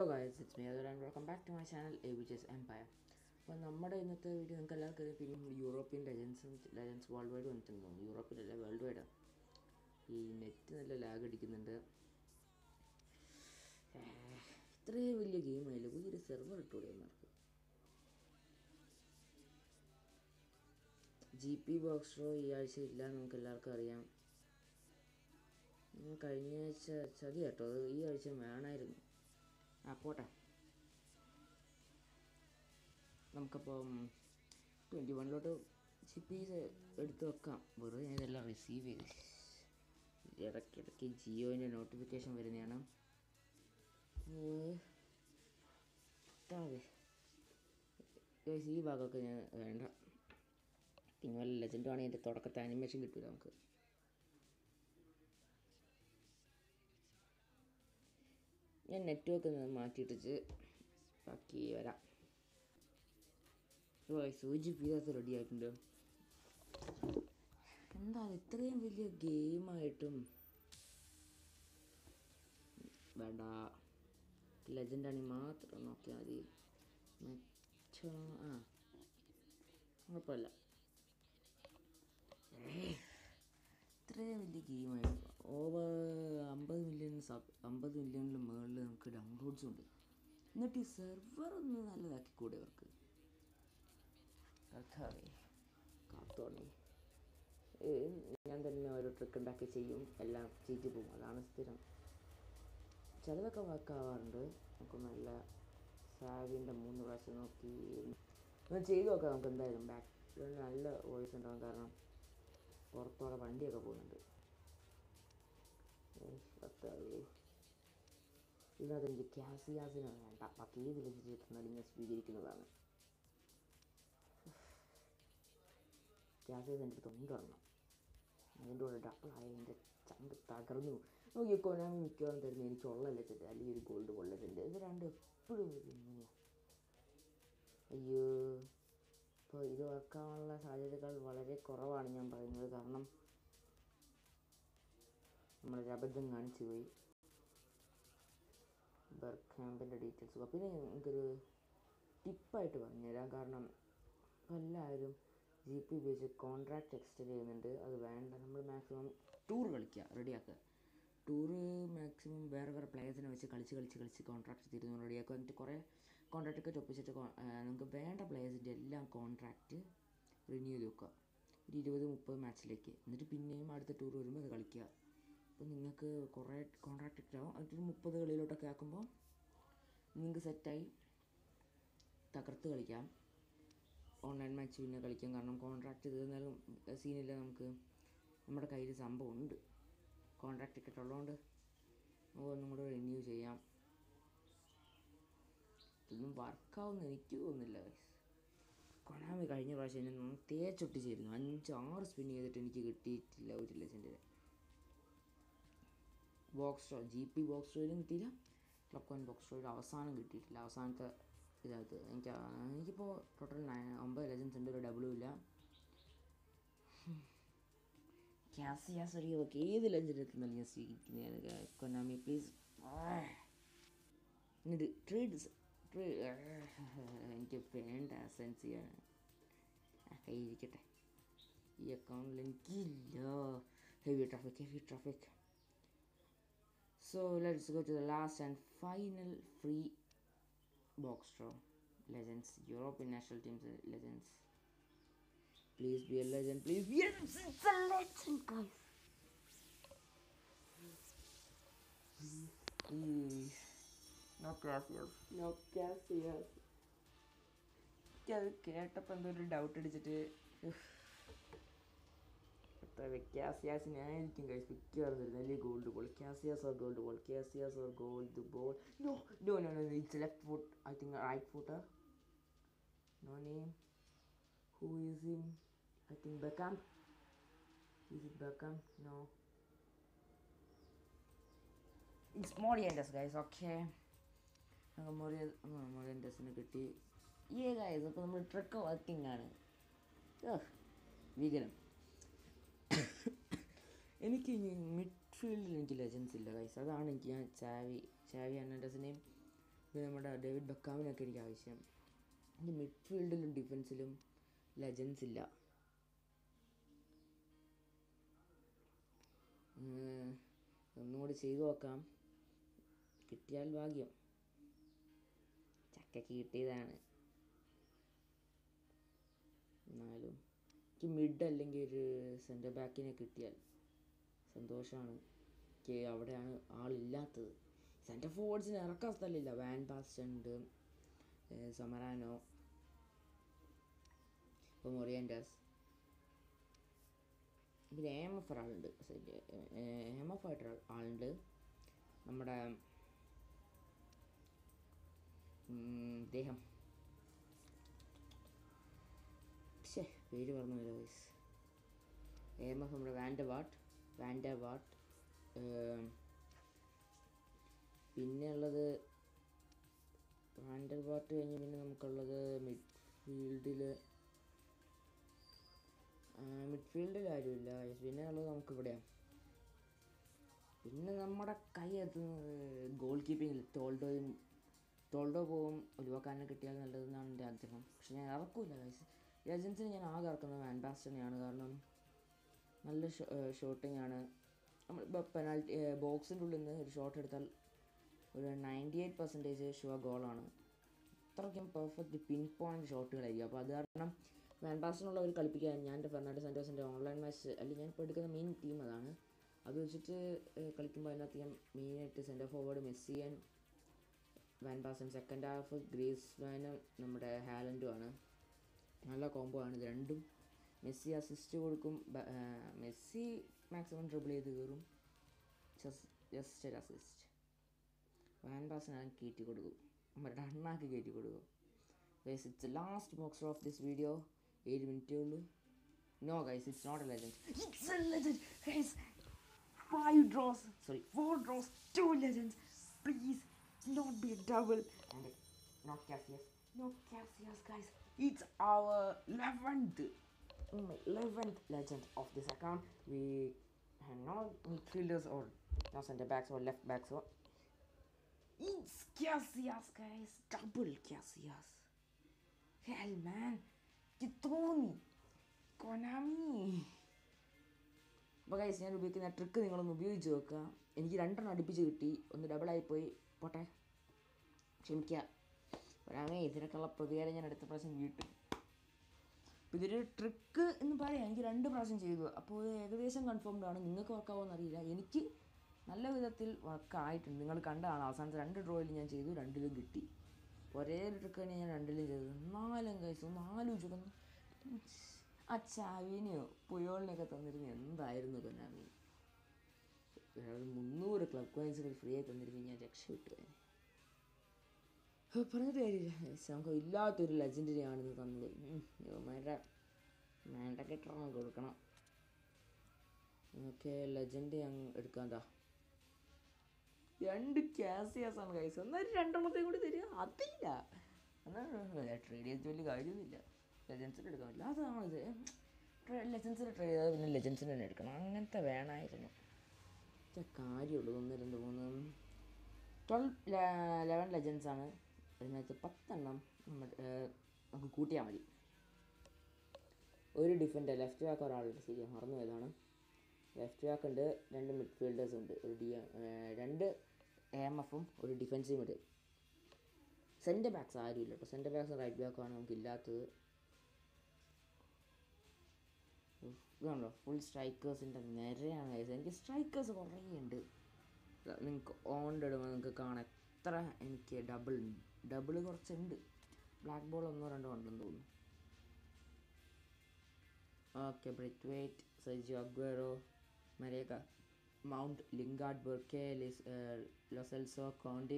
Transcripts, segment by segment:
Hello guys it's me Athar and welcome back to my channel A V S empire അപ്പോൾ നമ്മുടെ ഇന്നത്തെ video നിങ്ങൾക്ക് എല്ലാവർക്കും അറിയാം പിന്നെ യൂറോപ്യൻ ലെജൻസും ലെജൻസ് വേൾഡ് വൈഡ് വന്നിട്ടുണ്ട് തോന്നുന്നു യൂറോപ്പിലല്ല വേൾഡ് വൈഡാണ് ഈ നെറ്റ് നല്ല ലാഗ് അടിക്കുന്നുണ്ട് ഏഹ്, ഇത്രയും വലിയ ഗെയിം ആയില്ല പുതിയൊരു സെർവർ ഇട്ടുകൂടെ അവന്മാർക്ക് ജി പി ബോക്സ് റോ ഈ ആഴ്ച ഇല്ല എന്ന് നമുക്ക് എല്ലാവർക്കും അറിയാം ഉം, കഴിഞ്ഞ ആഴ്ച ചതി കേട്ടോ അത് ഈ ആഴ്ച വേണമായിരുന്നു ആ പോട്ടെ നമുക്കപ്പോൾ ട്വൻറ്റി വണ്ണിലോട്ട് ജി പി എടുത്ത് വെക്കാം വെറുതെ ഞാൻ ഇതെല്ലാം റിസീവ് ചെയ്ത് ഇടയ്ക്കിടയ്ക്ക് ജിയോൻ്റെ നോട്ടിഫിക്കേഷൻ വരുന്നതാണ് ഏഹ്, താഴെ. Guys, ഈ ഭാഗമൊക്കെ ഞാൻ വേണ്ട പിന്നെ വല്ല ലെജൻഡും ആണെങ്കിൽ എൻ്റെ തുടക്കത്തെ അനിമേഷൻ കിട്ടില്ല നമുക്ക് ഞാൻ നെറ്റ്വർക്ക് മാറ്റിയിട്ടിച്ച് ബാക്കി വരാം സൂചി പീസാസ് റെഡി ആയിട്ടുണ്ട് എന്താ ഇത്രയും വലിയ ഗെയിമായിട്ടും വേണ്ട ലെജൻഡാണെങ്കിൽ മാത്രം നോക്കിയാൽ മതി മെച്ചോ ആ കുഴപ്പമില്ല ഏയ്. ഇത്രയും വലിയ ഗെയിമായിരുന്നു ഓവർ അമ്പത് മില്യൺ സബ് അമ്പത് മില്യണിന് മുകളിൽ നമുക്ക് ഡൗൺലോഡ്സും ഉണ്ട് എന്നിട്ട് ഈ സെർവർ ഒന്ന് നല്ലതാക്കി കൂടെ അവർക്ക് കർത്താവേ കാത്തോണേ ഏയ്, ഞാൻ തന്നെ ഓരോ ട്രിക്ക് ഉണ്ടാക്കി ചെയ്യും എല്ലാം ചെയ്തു പോകും അതാണ് സ്ഥിരം ചിലതൊക്കെ വർക്കാവാറുണ്ട് നമുക്ക് നല്ല സാവിൻ്റെ മൂന്ന് പ്രാവശ്യം നോക്കി ഒന്ന് ചെയ്ത് നോക്കാം നമുക്ക് എന്തായാലും ബാക്ക് നല്ല വോയിസ് ഉണ്ടാകും കാരണം പുറത്തോടെ വണ്ടിയൊക്കെ പോകുന്നുണ്ട് ഏയ്, കർത്താവേ ഇതിനകത്ത് എനിക്ക് ക്യാസിയാസിന് വേണ്ട ബാക്കി ഏത് ലഭിച്ചിട്ടുണ്ടെങ്കിലും ഞാൻ സ്വീകരിക്കുന്നതാണ് ക്യാസിയാസ് എൻ്റെ അടുത്ത് ഉണ്ടെണ്ണം അതിൻ്റെ കൂടെ ഡബിളായ എൻ്റെ ചങ്ക് തകർന്നു നോക്കി കൊനാമി മിക്കവാറും തരുന്നത് എനിക്ക് ഉള്ള ലെജൻഡ് അല്ലെങ്കിൽ ഒരു ഗോൾഡ് കൊള്ള ലെജൻഡ് ഇത് രണ്ട് എപ്പോഴും ഇങ്ങനെയാണ് അയ്യോ ഇപ്പോൾ ഇത് വർക്കാവാനുള്ള സാധ്യതകൾ വളരെ കുറവാണ് ഞാൻ പറയുന്നത് കാരണം നമ്മളൊരു അബദ്ധം കാണിച്ചു പോയി ബർക്ക് ക്യാമ്പിൻ്റെ ഡീറ്റെയിൽസ് പിന്നെ എനിക്കൊരു ടിപ്പായിട്ട് പറഞ്ഞുതരാം കാരണം ഇപ്പം എല്ലാവരും ജി പി ഉപയോഗിച്ച് കോൺട്രാക്റ്റ് എക്സ്റ്റെൻഡ് ചെയ്യുന്നുണ്ട് അത് വേണ്ട നമ്മൾ മാക്സിമം ടൂർ കളിക്കുക റെഡിയാക്കുക ടൂറ് മാക്സിമം വേറെ വേറെ പ്ലേയേഴ്സിനെ വെച്ച് കളിച്ച് കളിച്ച് കളിച്ച് കോൺട്രാക്റ്റ് തീരുന്നു റെഡിയാക്കുക എന്നിട്ട് കുറേ കോൺട്രാക്റ്റ് ഒക്കെ ഒപ്പിച്ചിട്ട് കൊ- ആ, നമുക്ക് വേണ്ട പ്ലേയേഴ്സിൻ്റെ എല്ലാം കോൺട്രാക്റ്റ് റിന്യൂ ചെയ്ത് വെക്കുക ഒരു ഇരുപത് മുപ്പത് മാച്ചിലേക്ക് എന്നിട്ട് പിന്നെയും അടുത്ത ടൂർ വരുമ്പോൾ അത് കളിക്കുക അപ്പോൾ നിങ്ങൾക്ക് കുറേ കോൺട്രാക്റ്റ് ആവും എന്നിട്ടൊരു മുപ്പത് കളിയിലോട്ടൊക്കെ ആക്കുമ്പോൾ നിങ്ങൾക്ക് സെറ്റായി തകർത്ത് കളിക്കാം ഓൺലൈൻ മാച്ച് പിന്നെ കളിക്കാം കാരണം കോൺട്രാക്റ്റ് തീർന്നാലും സീനില്ല നമുക്ക് നമ്മുടെ കയ്യിൽ സംഭവം ഉണ്ട് കോൺട്രാക്റ്റ് ടിക്കറ്റ് ഉള്ളതുകൊണ്ട് നമുക്ക് ഒന്നും കൂടെ റിന്യൂ ചെയ്യാം ഇതൊന്നും വർക്കാവുമെന്ന് എനിക്ക് തോന്നുന്നില്ല guys. കൊണാമി കഴിഞ്ഞ പ്രാവശ്യം എന്നെ നന്ന തേച്ചൊട്ടിച്ചായിരുന്നു അഞ്ച് ആറ് സ്പിൻ ചെയ്തിട്ട് എനിക്ക് കിട്ടിയിട്ടില്ല ഒരു ലെജൻഡിൽ box draw G P box റോയിലും കിട്ടിയില്ല ക്ലബ് കോയിൻ ബോക്സ് റോയിൽ അവസാനം കിട്ടിയിട്ടില്ല അവസാനത്തെ ഇതിനകത്ത് എനിക്ക് ആ- എനിക്കിപ്പോൾ ടോട്ടൽ നയൻ ഒമ്പത് ലെജൻസ് ഉണ്ട് ഒരു ഡബിളും ഇല്ല ക്യാസിയാസ് അറിയോ ഒക്കെ ഏത് ലെജൻഡ് എത്തുന്നല്ല ഞാൻ സ്വീകരിക്കുന്നതാണ് കൊനാമി പ്ലീസ് എന്നിട്ട് ട്രേഡ് എനിക്ക് വേണ്ട സെൻസ് ചെയ്യാൻ ആ കയ്യിരിക്കട്ടെ ഈ അക്കൗണ്ടിൽ എനിക്കില്ല heavy traffic heavy traffic so let's go to the last and final free box draw legends european national teams uh, legends please be a legend please be a it's a legend guys please no Cassius no Cassius എനിക്കത് കേട്ടപ്പോൾ എന്തോ ഒരു doubt അടിച്ചിട്ട് എത്ര ക്യാസിയാസിനെ ആയിരിക്കും കഴിച്ച് മിക്കവാറും തരുന്നത് അല്ലെങ്കിൽ gold ball Casillas or gold ball Casillas or gold ball no no no no it's left foot I think right footer no name who is him I think Beckham is it Beckham no it's Morientes guys okay നമുക്ക് മൊറിയ മൊറിയൻഡസിന് കിട്ടി ഈ guys അപ്പോൾ നമ്മൾ truck working ആണ് വികനം എനിക്ക് മിഡ്ഫീൽഡിൽ എനിക്ക് legends ഇല്ല ഗൈസ് അതാണ് എനിക്ക് ഞാൻ ചാവി ചാവി ഹെർണാണ്ടസിനെയും ഇത് നമ്മുടെ ഡേവിഡ് ബക്കാമിനൊക്കെ എനിക്ക് ആവശ്യം ഇനി മിഡ്ഫീൽഡിലും ഡിഫൻസിലും ലെജൻസ് ഇല്ല ഉം, ഒന്നുകൂടി ചെയ്തു നോക്കാം കിട്ടിയാൽ ഭാഗ്യം ചക്കയ്ക്ക് കിട്ടിയതാണ് എന്നാലും എനിക്ക് മിഡ് അല്ലെങ്കിൽ ഒരു സെൻറ്റർ ബാക്കിനെ കിട്ടിയാൽ സന്തോഷമാണ് എനിക്ക് അവിടെയാണ് ആളില്ലാത്തത് സെൻറ്റർ ഫോർവേഡ്സിന് ഇറക്കാൻ സ്ഥലമില്ല വാൻ ബാസ്റ്റൺ ഉണ്ട് ഏഹ് സമരാനോ ഇപ്പോൾ മൊറിയൻഡാസ് പിന്നെ എം എഫ് ഒരാളുണ്ട് എം എഫ് ആയിട്ട് ഒരാൾ- ആളുണ്ട് നമ്മുടെ ഉം, ഇദ്ദേഹം പക്ഷേ പേര് പറഞ്ഞു വൈസ് എം എഫ് നമ്മുടെ വാൻഡ വാട്ട് വാൻഡ വാട്ട് പിന്നെ ഉള്ളത് വാൻഡർ വാട്ട് കഴിഞ്ഞ് പിന്നെ നമുക്കുള്ളത് മിഡ്ഫീൽഡിൽ മിഡ്ഫീൽഡിൽ ആരുമില്ല പിന്നെ ഉള്ളത് നമുക്ക് ഇവിടെയാണ് പിന്നെ നമ്മുടെ കൈ എത്തുന്നത് ഗോൾ കീപ്പിങ്ങിൽ തോൾഡോയും തോൾഡോ പോവും ഒഴിവാക്കാനെ കിട്ടിയാൽ നല്ലതെന്നാണ് എൻ്റെ ആഗ്രഹം പക്ഷെ ഞാൻ ഇറക്കൂല ഗൈസ് ലെജൻസിന് ഞാൻ ആകെ ഇറക്കുന്നത് വാൻ ബാസ്റ്റനെയാണ് കാരണം നല്ല ഷോട്ടിംഗ് ആണ് നമ്മൾ ഇപ്പോൾ പെനാൽറ്റി ബോക്സിൻ്റെ ഉള്ളിൽ നിന്ന് ഒരു ഷോട്ട് എടുത്താൽ ഒരു നയൻറ്റി എയ്റ്റ് പെർസെൻറ്റേജ് ഷുവർ ഗോളാണ് അത്രയ്ക്കും പെർഫെക്റ്റ് പിൻ പോയിൻറ്റ് ഷോട്ടുകളായിരിക്കും അപ്പോൾ അത് കാരണം വാൻ ബാസ്റ്റനുള്ളവർ കളിപ്പിക്കാൻ ഞാൻ എൻ്റെ ഫെർണാണ്ടോ സാൻറ്റോസിൻ്റെ ഓൺലൈൻ മാച്ച് അല്ലെങ്കിൽ ഞാൻ ഇപ്പോൾ എടുക്കുന്ന മെയിൻ ടീം അതാണ് അത് വെച്ചിട്ട് ഏഹ്, കളിക്കുമ്പോൾ അതിനകത്ത് ഞാൻ മെയിനായിട്ട് centre forward Messi and Van Basten second half ഗ്രീസ് വാനും നമ്മുടെ ഹാലൻഡും ആണ് നല്ല കോംബോ ആണ് ഇത് രണ്ടും മെസ്സി അസിസ്റ്റ് കൊടുക്കും ബ- ആ, മെസ്സി മാക്സിമം ട്രിബിൾ ചെയ്ത് കയറും ജസ്റ്റ് ഒരു അസിസ്റ്റ് വാൻ ബാസൻ ഞാൻ കയറ്റി കൊടുക്കും നമ്മുടെ അണ്ണാക്ക് കയറ്റി കൊടുക്കും guys it's last boxer of this video ഏഴ് മിനിറ്റേ ഉള്ളൂ no guys it's not a legend it's a legend guys five draws, sorry, four draws, two legends. Please, not be a double. And uh, not Cassius, no Cassius, guys. It's our eleventh, eleventh legend of this account. We have no midfielders or no center backs or left backs. So it's Cassius, guys. Double Cassius. Hell, man. You told me. Konami. അപ്പോൾ guys ഞാൻ ഉപയോഗിക്കുന്ന trick നിങ്ങളൊന്ന് ഉപയോഗിച്ച് നോക്കുക എനിക്ക് രണ്ടെണ്ണം അടുപ്പിച്ച് കിട്ടി ഒന്ന് ഡബിളായിപ്പോയി പോട്ടെ ക്ഷമിക്കുക വരാമേ ഇതിനൊക്കെയുള്ള പ്രതികാരം ഞാൻ അടുത്ത പ്രാവശ്യം വീട്ടും അപ്പോൾ ഇതൊരു ട്രിക്ക് എന്ന് പറയാം എനിക്ക് രണ്ട് പ്രാവശ്യം ചെയ്തു അപ്പോൾ ഇത് ഏകദേശം കൺഫേംഡ് ആണ് നിങ്ങൾക്ക് വർക്കാവുമോ എന്നറിയില്ല എനിക്ക് നല്ല വിധത്തിൽ വർക്കായിട്ടുണ്ട് നിങ്ങൾ കണ്ടതാണ് അവസാനത്തെ രണ്ട് ഡ്രോയിൽ ഞാൻ ചെയ്തു രണ്ടിലും കിട്ടി ഒരേ ഒരു ട്രിക്ക് തന്നെ ഞാൻ രണ്ടിലും ചെയ്തു നാലും കൈസ് ഒന്ന് ആലോചിക്കുന്നു ആ ചാവിനെയോ പുയോളിനെയൊക്കെ തന്നിരുന്നു എന്തായിരുന്നു കൊനാമി ഒരു മുന്നൂറ് ക്ലബ് കോയിൻസുകൾ ഫ്രീ ആയി തന്നിരുന്നു ഞാൻ രക്ഷപ്പെട്ടു പോയേനെ. ഹോ, പറഞ്ഞിട്ട് കാര്യമില്ല ഗൈസ്, നമുക്ക് ഇല്ലാത്തൊരു ലെജൻഡറി ആണിന്ന് തന്നത് ഇവന്മാരുടെ വേണ്ട കെട്ടണം കൊടുക്കണം ഓക്കെ ലെജൻഡ് ഞാൻ എടുക്കാന്താ രണ്ട് ക്യാസിയാസ് ആണ് കൈസ് എന്നാൽ രണ്ടെണ്ണത്തെയും കൂടി തരിക അതില്ല എന്നാൽ ട്രേഡ് ചെയ്തിട്ട് വലിയ കാര്യമൊന്നുമില്ല ലെജൻസിന് എടുക്കാൻ പറ്റില്ല അതാണ് ഇത് ലെജൻസിന് ട്രേഡ് ചെയ്താൽ പിന്നെ ലെജൻസിന് തന്നെ എടുക്കണം അങ്ങനത്തെ വേണമായിരുന്നു ഇത്ര കാര്യമുള്ളൂ ഒന്ന് രണ്ട് മൂന്ന് ട്വൽവ് ലെവൻ ലെജൻസ് ആണ് അതിനകത്ത് പത്തെണ്ണം നമ്മൾ നമുക്ക് കൂട്ടിയാൽ മതി ഒരു ഡിഫൻഡർ ലെഫ്റ്റ് ബാക്ക് ഒരാളുണ്ട് ശരി മറന്നു പോയതാണ് ലെഫ്റ്റ് ബാക്ക് ഉണ്ട് രണ്ട് മിഡ്ഫീൽഡേഴ്സ് ഉണ്ട് ഒരു ഡി രണ്ട് എം എഫും ഒരു ഡിഫൻസീവ് മിഡ് സെൻറ്റർ ബാക്സ് ആരും ഇല്ല കേട്ടോ സെൻറ്റർ ബാക്സ് റൈറ്റ് ബാക്കാണ് നമുക്ക് ഇല്ലാത്തത് ഇതാണല്ലോ ഫുൾ സ്ട്രൈക്കേഴ്സിൻ്റെ നിരയാണ് guys. എനിക്ക് സ്ട്രൈക്കേഴ്സ് കുറേ ഉണ്ട് നിങ്ങൾക്ക് ഓണ്ട് ഇടുമ്പോൾ നിങ്ങൾക്ക് കാണാം എത്ര എനിക്ക് ഡബിൾ ഡബിൾ കുറച്ചുണ്ട് ബ്ലാക്ക് ബോൾ ഒന്നോ രണ്ടോ ഉണ്ടെന്ന് തോന്നുന്നു okay Braithwaite Sergio Aguero Marega Mount Lingard ബെർക്കെ ലിസ് ലൊസെൽസോ കോണ്ടി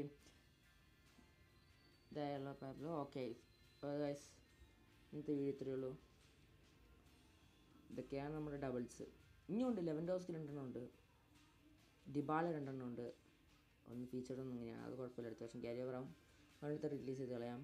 ഇതായുള്ള പാബ്ലോ ഓക്കെ ഗൈസ് ഇന്നത്തെ വീഡിയോ ഇത്രയേ ഉള്ളൂ ഇതൊക്കെയാണ് നമ്മുടെ ഡബിൾസ് ഇനിയുണ്ട് ലെവൻ ഡോസ്ക്ക് രണ്ടെണ്ണം ഉണ്ട് ഡിബാല രണ്ടെണ്ണം ഉണ്ട് ഒന്ന് ഫീച്ചർഡ് ഒന്നും ഇങ്ങനെയാണ് അത് കുഴപ്പമില്ല അടുത്ത വർഷം ക്യാരി ഓവർ ആവും അടുത്ത റിലീസ് ചെയ്ത് കളയാം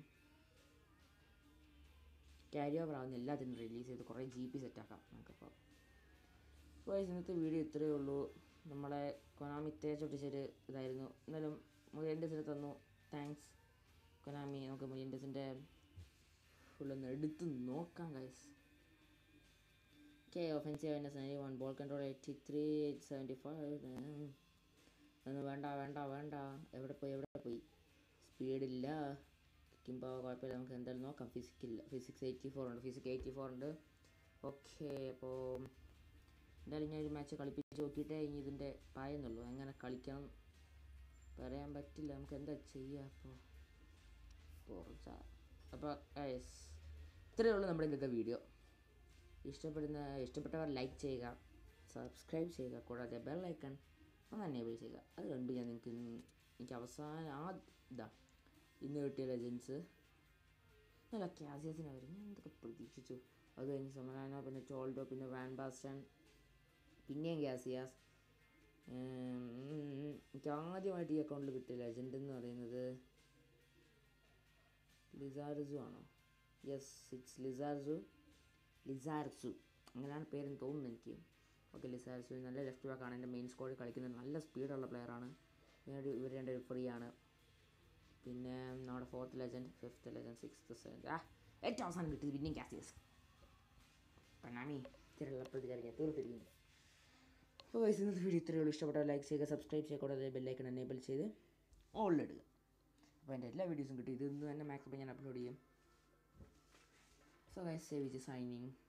ക്യാരി ഓവർ ആവുന്ന എല്ലാത്തിനും റിലീസ് ചെയ്ത് കുറേ ജി പി സെറ്റാക്കാം നമുക്കപ്പോൾ അപ്പോൾ ഇന്നത്തെ വീഡിയോ ഇത്രയേ ഉള്ളൂ നമ്മളെ കൊനാമി തേച്ചൊട്ടിച്ചൊരു ഇതായിരുന്നു എന്നാലും മുതലിൻ്റെ തന്നു താങ്ക്സ് കൊനാമി നമുക്ക് മിലിയൻഡസിൻ്റെ ഫുള്ളൊന്ന് എടുത്ത് നോക്കാം ഗൈസ് ഓക്കെ ഒഫൻസീവ് അതിൻ്റെ seventy one ball control eighty three seventy five ഒന്നും വേണ്ട വേണ്ട വേണ്ട എവിടെ പോയി എവിടെ പോയി സ്പീഡില്ല കിക്കുമ്പോൾ കുഴപ്പമില്ല നമുക്ക് എന്തായാലും നോക്കാം ഫിസിക്കില്ല ഫിസിക്സ് എയ്റ്റി ഫോർ ഉണ്ട് ഫിസിക്സ് എയ്റ്റി ഫോർ ഉണ്ട് ഓക്കെ അപ്പോൾ എന്തായാലും ഞാൻ ഒരു മാച്ച് കളിപ്പിച്ച് നോക്കിയിട്ടേ ഇനി ഇതിൻ്റെ പായെന്നുള്ളൂ എങ്ങനെ കളിക്കണം പറയാൻ പറ്റില്ല നമുക്ക് എന്താ ചെയ്യുക അപ്പോൾ പോർച്ച അപ്പോൾ ഗൈസ് ഇത്രയേ ഉള്ളൂ നമ്മുടെ ഇന്നത്തെ വീഡിയോ ഇഷ്ടപ്പെടുന്ന ഇഷ്ടപ്പെട്ടവർ ലൈക്ക് ചെയ്യുക സബ്സ്ക്രൈബ് ചെയ്യുക കൂടാതെ ബെൽ ഐക്കൺ ഒന്ന് എനേബിൾ ചെയ്യുക അത് കണ്ട് ഞാൻ നിങ്ങൾക്ക് ഇന്ന് എനിക്ക് അവസാനം ആ ഇതാ ഇന്ന് കിട്ടിയ ലെജൻസ് നല്ല ക്യാസിയസിനെ വരും ഞാൻ എന്തൊക്കെ പ്രതീക്ഷിച്ചു അത് കഴിഞ്ഞ് സമലാന പിന്നെ ടോൾഡോ പിന്നെ വാൻ ബാസ്റ്റൺ പിന്നെയും ഗ്യാസിയാസ് എനിക്ക് ആദ്യമായിട്ട് ഈ അക്കൗണ്ടിൽ കിട്ടിയ ലെജൻഡ് എന്ന് പറയുന്നത് ലിസാർസു ആണോ യെസ് ഇറ്റ്സ് ലിസാർസു ലിസാർസു അങ്ങനെയാണ് പേരെന്ന് തോന്നുന്നു എനിക്ക് ഓക്കെ ലിസാർസു നല്ല ലെഫ്റ്റ് ബാക്കാണ് എൻ്റെ മെയിൻ സ്കോഡിൽ കളിക്കുന്നത് നല്ല സ്പീഡുള്ള പ്ലെയറാണ് ഇവർ രണ്ടുപേരും ഫ്രീ ആണ് പിന്നെ നമ്മുടെ fourth legend fifth legend sixth seventh ആ ഏറ്റവും അവസാനം കിട്ടിയത് പിന്നെയും കാസിയസ് പണാമി ഇത്തരമുള്ള പ്രതികാരം ഞാൻ തീർത്തിരിക്കുന്നു അപ്പോൾ വയസ്സ് ഇന്നത്തെ വീഡിയോ ഇത്രയേ ഉള്ളൂ ഇഷ്ടപ്പെട്ടാൽ ലൈക്ക് ചെയ്യുക സബ്സ്ക്രൈബ് ചെയ്യുക കൂടാതെ ബെല്ലൈക്കൺ എനേബിൾ ചെയ്ത് ഓൾ ഇടുക അപ്പോൾ എൻ്റെ എല്ലാ വീഡിയോസും കിട്ടി ഇത് ഇന്ന് തന്നെ മാക്സിമം ഞാൻ അപ്ലോഡ് ചെയ്യും so guys save is signing